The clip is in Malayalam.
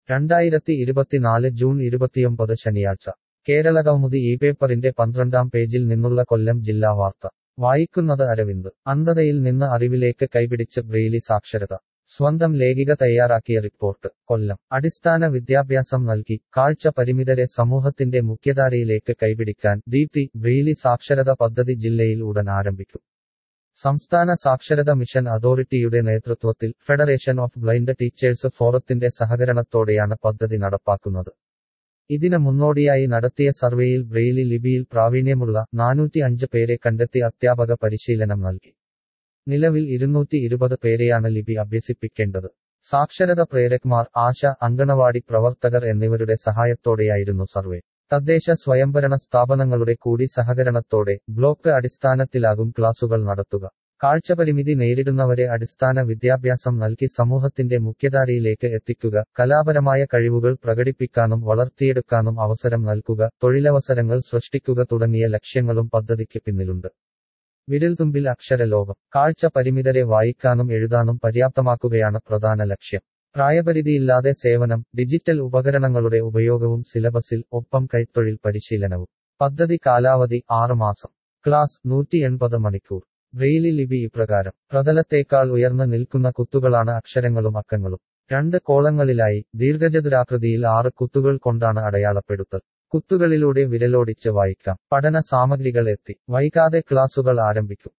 രണ്ടായിരത്തി ഇരുപത്തിനാല് ജൂൺ ഇരുപത്തിയൊമ്പത് ശനിയാഴ്ച കേരളകൗമുദി ഈ പേപ്പറിന്റെ പന്ത്രണ്ടാം പേജിൽ നിന്നുള്ള കൊല്ലം ജില്ലാ വാർത്ത വായിക്കുന്നത് അരവിന്ദ് അന്ധതയിൽ നിന്ന് അറിവിലേക്ക് കൈപിടിച്ച് ബ്രെയിലി സാക്ഷരത സ്വന്തം ലേഖിക തയ്യാറാക്കിയ റിപ്പോർട്ട് കൊല്ലം അടിസ്ഥാന വിദ്യാഭ്യാസം നൽകി കാഴ്ച പരിമിതരെ സമൂഹത്തിന്റെ മുഖ്യധാരയിലേക്ക് കൈപിടിക്കാൻ ദീപ്തി ബ്രെയിലി സാക്ഷരത പദ്ധതി ജില്ലയിൽ ഉടൻ ആരംഭിക്കും സംസ്ഥാന സാക്ഷരത മിഷൻ അതോറിറ്റിയുടെ നേതൃത്വത്തിൽ ഫെഡറേഷൻ ഓഫ് ബ്ലൈൻഡ് ടീച്ചേഴ്സ് ഫോറത്തിന്റെ സഹകരണത്തോടെയാണ് പദ്ധതി നടപ്പാക്കുന്നത് ഇതിന് മുന്നോടിയായി നടത്തിയ സർവേയിൽ ബ്രെയിലി ലിപിയിൽ പ്രാവീണ്യമുള്ള നാനൂറ്റി അഞ്ച് പേരെ കണ്ടെത്തി അധ്യാപക പരിശീലനം നൽകി നിലവിൽ ഇരുന്നൂറ്റി ഇരുപത് പേരെയാണ് ലിപി അഭ്യസിപ്പിക്കേണ്ടത് സാക്ഷരത പ്രേരക്മാർ ആശ അങ്കണവാടി പ്രവർത്തകർ എന്നിവരുടെ സഹായത്തോടെയായിരുന്നു സർവേ തദ്ദേശ സ്വയംഭരണ സ്ഥാപനങ്ങളുടെ കൂടി സഹകരണത്തോടെ ബ്ലോക്ക് അടിസ്ഥാനത്തിലാകും ക്ലാസുകൾ നടത്തുക കാഴ്ചപരിമിതി നേരിടുന്നവരെ അടിസ്ഥാന വിദ്യാഭ്യാസം നൽകി സമൂഹത്തിന്റെ മുഖ്യധാരയിലേക്ക് എത്തിക്കുക കലാപരമായ കഴിവുകൾ പ്രകടിപ്പിക്കാനും വളർത്തിയെടുക്കാനും അവസരം നൽകുക തൊഴിലവസരങ്ങൾ സൃഷ്ടിക്കുക തുടങ്ങിയ ലക്ഷ്യങ്ങളും പദ്ധതിക്ക് പിന്നിലുണ്ട് വിരൽത്തുമ്പിൽ അക്ഷരലോകം കാഴ്ച പരിമിതരെ വായിക്കാനും എഴുതാനും പര്യാപ്തമാക്കുകയാണ് പ്രധാന ലക്ഷ്യം പ്രായപരിധിയില്ലാതെ സേവനം ഡിജിറ്റൽ ഉപകരണങ്ങളുടെ ഉപയോഗവും സിലബസിൽ ഒപ്പം കൈത്തൊഴിൽ പരിശീലനവും പദ്ധതി കാലാവധി ആറ് മാസം ക്ലാസ് നൂറ്റി എൺപത് മണിക്കൂർ ബ്രെയിലി ലിപി ഇപ്രകാരം പ്രതലത്തേക്കാൾ ഉയർന്നു നിൽക്കുന്ന കുത്തുകളാണ് അക്ഷരങ്ങളും അക്കങ്ങളും രണ്ട് കോളങ്ങളിലായി ദീർഘചതുരാകൃതിയിൽ ആറ് കുത്തുകൾ കൊണ്ടാണ് അടയാളപ്പെടുത്തൽ കുത്തുകളിലൂടെ വിരലോടിച്ച് വായിക്കാം പഠന സാമഗ്രികൾ എത്തി വൈകാതെ ക്ലാസുകൾ ആരംഭിക്കും